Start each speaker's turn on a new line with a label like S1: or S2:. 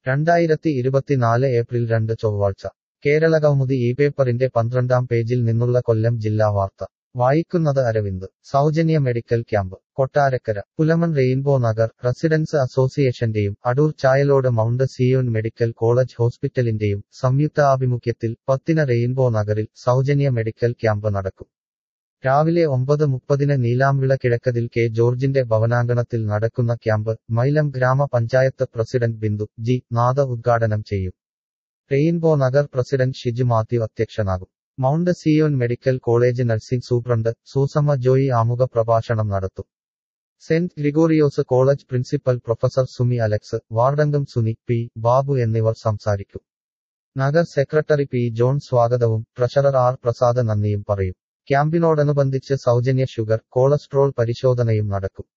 S1: രണ്ടായിരത്തി ഇരുപത്തിനാല് ഏപ്രിൽ രണ്ട് ചൊവ്വാഴ്ച കേരളകൗമുദി ഈ പേപ്പറിന്റെ പന്ത്രണ്ടാം പേജിൽ നിന്നുള്ള കൊല്ലം ജില്ലാ വാർത്ത വായിക്കുന്നത് അരവിന്ദ് സൗജന്യ medical camp Kottarakkara Pulamon Rainbow Nagar residence അസോസിയേഷന്റെയും Adoor Chayalode Mount Zion medical college ഹോസ്പിറ്റലിന്റെയും സംയുക്താഭിമുഖ്യത്തിൽ പത്തിന് റെയിൻബോ നഗറിൽ സൗജന്യ മെഡിക്കൽ ക്യാമ്പ് നടക്കും രാവിലെ ഒമ്പത് മുപ്പതിന് നീലാംവിള കിഴക്കതിൽ കെ ജോർജിന്റെ ഭവനാങ്കണത്തിൽ നടക്കുന്ന ക്യാമ്പ് മൈലം ഗ്രാമപഞ്ചായത്ത് പ്രസിഡന്റ് ബിന്ദു ജി നാഥ ഉദ്ഘാടനം ചെയ്യും റെയിൻബോ നഗർ പ്രസിഡന്റ് ഷിജു മാത്യു അധ്യക്ഷനാകും Mount Zion medical college nursing superintendent Susamma Joy ആമുഖ പ്രഭാഷണം നടത്തും സെന്റ് Gregorios college principal professor Sumi Alex വാർഡംഗം സുനി പി ബാബു എന്നിവർ സംസാരിക്കും നഗർ സെക്രട്ടറി പി ജോൺ സ്വാഗതവും ട്രഷറർ ആർ പ്രസാദ് നന്ദിയും പറയും ക്യാമ്പിനോടനുബന്ധിച്ച് സൗജന്യ ഷുഗർ കൊളസ്ട്രോൾ പരിശോധനയും നടക്കും